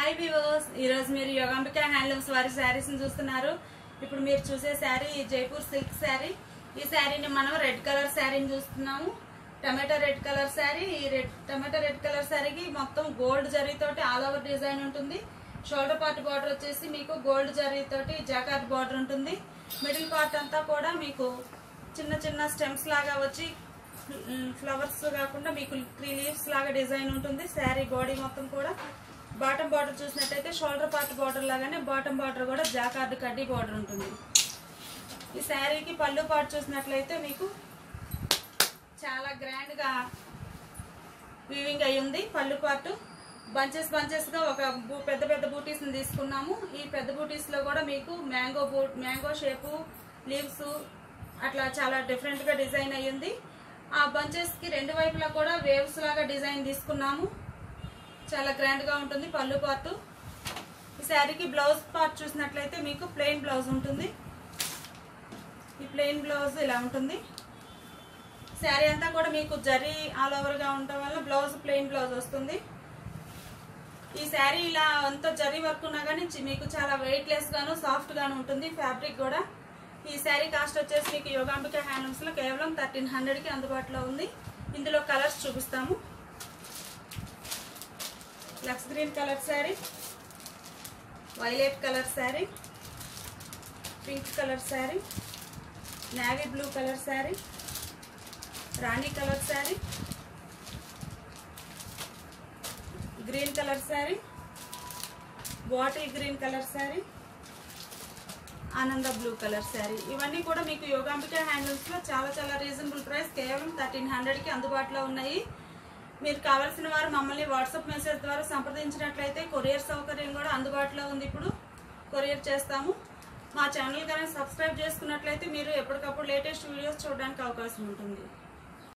hi viewers ఈరోజు మీరు Yogambika handlooms వారి శారీస్ చూస్తున్నారు ఇప్పుడు మీరు చూసే శారీ జైపూర్ సిల్క్ శారీ ఈ శారీని మనం రెడ్ కలర్ శారీని చూస్తున్నాము టమాటో రెడ్ కలర్ శారీ ఈ రెడ్ టమాటో రెడ్ కలర్ శారీకి మొత్తం గోల్డ్ జరీతోటి ఆల్ ఓవర్ డిజైన్ ఉంటుంది షోల్డర్ పార్ట్ బార్డర్ వచ్చేసి మీకు గోల్డ్ జరీతోటి జాకాట్ బార్డర్ ఉంటుంది మిడిల్ పార్ట్ అంతా కూడా మీకు చిన్న చిన్న స్టెమ్స్ లాగా వచ్చి ఫ్లవర్స్ కాకుండా మీకు త్రీ లీవ్స్ లాగా డిజైన్ ఉంటుంది శారీ బాడీ మొత్తం కూడా బాటమ్ బార్డర్ చూసినట్టయితే షోల్డర్ పార్ట్ బార్డర్ లాగానే బాటమ్ బార్డర్ కూడా జాకార్డ్ కడ్డీ బార్డర్ ఉంటుంది ఈ శారీకి పళ్ళు పార్ట్ చూసినట్లయితే మీకు చాలా గ్రాండ్ గా వీవింగ్ అయి ఉంది పళ్ళు పార్ట్ బంచెస్ బంచెస్ గా ఒక బూ- పెద్ద పెద్ద బూటీస్ ని తీసుకున్నాము ఈ పెద్ద బూటీస్ లో కూడా మీకు మ్యాంగో బూ మ్యాంగో షేపు లీవ్స్ అట్లా చాలా డిఫరెంట్ గా డిజైన్ అయ్యింది ఆ బంచెస్ కి రెండు వైపులా కూడా వేవ్స్ లాగా డిజైన్ తీసుకున్నాము చాలా గ్రాండ్ గా ఉంటుంది పళ్ళు పార్ట్ ఈ శారీకి బ్లౌజ్ పార్ట్ చూసినట్లయితే మీకు ప్లెయిన్ బ్లౌజ్ ఉంటుంది ఈ ప్లెయిన్ బ్లౌజ్ ఇలా ఉంటుంది శారీ అంతా కూడా మీకు జరీ ఆల్ ఓవర్ గా ఉండటం వల్ల బ్లౌజ్ ప్లెయిన్ బ్లౌజ్ వస్తుంది ఈ శారీ ఇలా అంతా జరీ వర్క్ ఉన్నా కానీ చి- మీకు చాలా వెయిట్ లెస్ గాను సాఫ్ట్ గాను ఉంటుంది ఫ్యాబ్రిక్ కూడా ఈ శారీ కాస్ట్ వచ్చేసి మీకు యోగాంబిక హ్యాండ్లూమ్స్ లో కేవలం థర్టీన్ హండ్రెడ్ కి అందుబాటులో ఉంది ఇందులో కలర్స్ చూపిస్తాము లక్స్ green colour sari violet colour sari pink colour sari navy blue colour sari రాణి colour sari green colour sari bottle green colour sari ఆనంద బ్లూ కలర్ శారీ ఇవన్నీ కూడా మీకు యోగాంబిక హ్యాండిల్స్ లో చాలా చాలా రీజనబుల్ ప్రైస్ కేవలం థర్టీన్ హండ్రెడ్ కి అందుబాటులో ఉన్నాయి మీరు కావాల్సిన వారు మమ్మల్ని వాట్సాప్ మెసేజ్ ద్వారా సంప్రదించినట్లయితే కొరియర్ సౌకర్యం కూడా అందుబాటులో ఉంది ఇప్పుడు కొరియర్ చేస్తాము మా ఛానల్ కానీ సబ్స్క్రైబ్ చేసుకున్నట్లయితే మీరు ఎప్పటికప్పుడు లేటెస్ట్ వీడియోస్ చూడడానికి అవకాశం ఉంటుంది